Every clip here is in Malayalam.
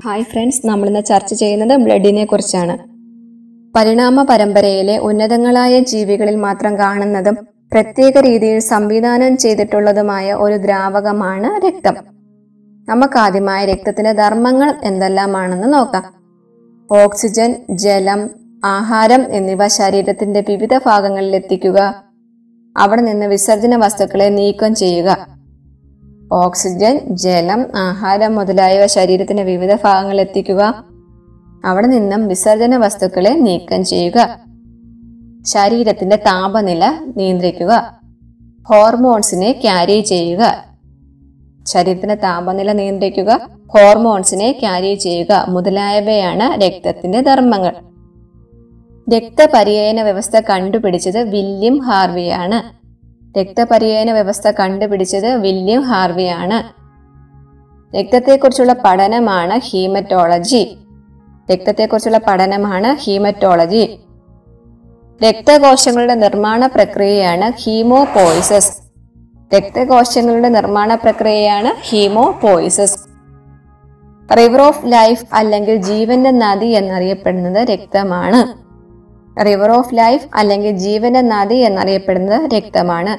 ഹായ് ഫ്രണ്ട്സ് നമ്മളിന്ന് ചർച്ച ചെയ്യുന്നത് ബ്ലഡിനെ കുറിച്ചാണ് പരിണാമ പരമ്പരയിലെ ഉന്നതങ്ങളായ ജീവികളിൽ മാത്രം കാണുന്നതും പ്രത്യേക രീതിയിൽ സംവിധാനം ചെയ്തിട്ടുള്ളതുമായ ഒരു ദ്രാവകമാണ് രക്തം നമുക്കാദ്യമായി രക്തത്തിന്റെ ധർമ്മങ്ങൾ എന്തെല്ലാമാണെന്ന് നോക്കാം ഓക്സിജൻ ജലം ആഹാരം എന്നിവ ശരീരത്തിന്റെ വിവിധ ഭാഗങ്ങളിൽ എത്തിക്കുക അവിടെ നിന്ന് വിസർജന വസ്തുക്കളെ നീക്കം ചെയ്യുക ഓക്സിജൻ ജലം ആഹാരം മുതലായവ ശരീരത്തിന്റെ വിവിധ ഭാഗങ്ങളിൽ എത്തിക്കുക അവിടെ നിന്നും വിസർജന വസ്തുക്കളെ നീക്കം ചെയ്യുക ശരീരത്തിന്റെ താപനില നിയന്ത്രിക്കുക ഹോർമോൺസിനെ ക്യാരി ചെയ്യുക ശരീരത്തിന്റെ താപനില നിയന്ത്രിക്കുക ഹോർമോൺസിനെ ക്യാരി ചെയ്യുക മുതലായവയാണ് രക്തത്തിന്റെ ധർമ്മങ്ങൾ രക്തപര്യന വ്യവസ്ഥ കണ്ടുപിടിച്ചത് വില്യം ഹാർവിയാണ് രക്തപര്യന വ്യവസ്ഥ കണ്ടുപിടിച്ചത് വില്യം ഹാർവിയാണ് രക്തത്തെക്കുറിച്ചുള്ള പഠനമാണ് ഹീമറ്റോളജി രക്തത്തെക്കുറിച്ചുള്ള പഠനമാണ് ഹീമറ്റോളജി രക്തകോശങ്ങളുടെ നിർമ്മാണ പ്രക്രിയയാണ് ഹീമോപോയിസസ് രക്തകോശങ്ങളുടെ നിർമ്മാണ പ്രക്രിയയാണ് ഹീമോപോയിസസ് റിവർ ഓഫ് ലൈഫ് അല്ലെങ്കിൽ ജീവന്റെ നദി എന്നറിയപ്പെടുന്നത് രക്തമാണ് റിവർ ഓഫ് ലൈഫ് അല്ലെങ്കിൽ ജീവന്റെ നദി എന്നറിയപ്പെടുന്നത് രക്തമാണ്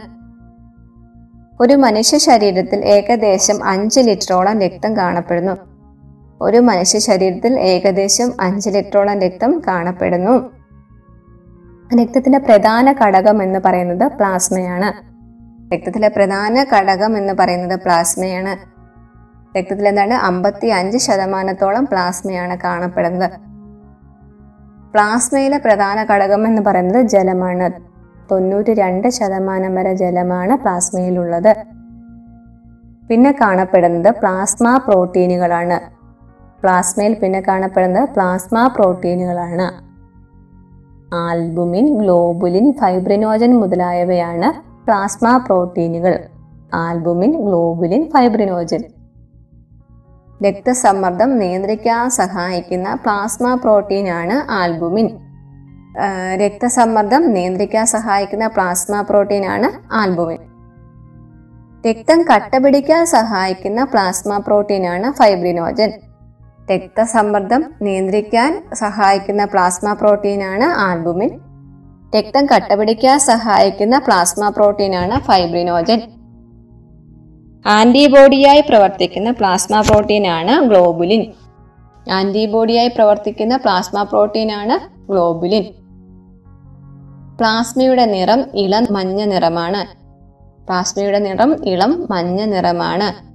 ഒരു മനുഷ്യ ശരീരത്തിൽ ഏകദേശം അഞ്ച് ലിറ്ററോളം രക്തം കാണപ്പെടുന്നു ഒരു മനുഷ്യ ശരീരത്തിൽ ഏകദേശം അഞ്ച് ലിറ്ററോളം രക്തം കാണപ്പെടുന്നു രക്തത്തിന്റെ പ്രധാന ഘടകം എന്ന് പറയുന്നത് പ്ലാസ്മയാണ് രക്തത്തിലെ പ്രധാന ഘടകം എന്ന് പറയുന്നത് പ്ലാസ്മയാണ് രക്തത്തിൽ എന്താണ് അമ്പത്തി അഞ്ച് ശതമാനത്തോളം പ്ലാസ്മയാണ് കാണപ്പെടുന്നത് പ്ലാസ്മയിലെ പ്രധാന ഘടകം എന്ന് പറയുന്നത് ജലമാണ് തൊണ്ണൂറ്റി രണ്ട് ശതമാനം വരെ ജലമാണ് പ്ലാസ്മയിലുള്ളത് പിന്നെ കാണപ്പെടുന്നത് പ്ലാസ്മ പ്രോട്ടീനുകളാണ് പ്ലാസ്മയിൽ പിന്നെ കാണപ്പെടുന്നത് പ്ലാസ്മ പ്രോട്ടീനുകളാണ് ആൽബുമിൻ ഗ്ലോബുലിൻ ഫൈബ്രിനോജൻ മുതലായവയാണ് പ്ലാസ്മ പ്രോട്ടീനുകൾ ആൽബുമിൻ ഗ്ലോബുലിൻ ഫൈബ്രിനോജൻ രക്തസമ്മർദ്ദം നിയന്ത്രിക്കാൻ സഹായിക്കുന്ന പ്ലാസ്മ പ്രോട്ടീനാണ് ആൽബുമിൻ ആ, രക്തസമ്മർദ്ദം നിയന്ത്രിക്കാൻ സഹായിക്കുന്ന പ്ലാസ്മ പ്രോട്ടീനാണ് ആൽബുമിൻ രക്തം കട്ടപിടിക്കാൻ സഹായിക്കുന്ന പ്ലാസ്മ പ്രോട്ടീനാണ് ഫൈബ്രിനോജൻ രക്തസമ്മർദ്ദം നിയന്ത്രിക്കാൻ സഹായിക്കുന്ന പ്ലാസ്മ പ്രോട്ടീനാണ് ആൽബുമിൻ രക്തം കട്ടപിടിക്കാൻ സഹായിക്കുന്ന പ്ലാസ്മ പ്രോട്ടീനാണ് ഫൈബ്രിനോജൻ ആന്റിബോഡിയായി പ്രവർത്തിക്കുന്ന പ്ലാസ്മ പ്രോട്ടീനാണ് ഗ്ലോബുലിൻ ആന്റിബോഡിയായി പ്രവർത്തിക്കുന്ന പ്ലാസ്മ പ്രോട്ടീനാണ് ഗ്ലോബുലിൻ പ്ലാസ്മയുടെ നിറം ഇളം മഞ്ഞ നിറമാണ് പ്ലാസ്മയുടെ നിറം ഇളം മഞ്ഞ നിറമാണ്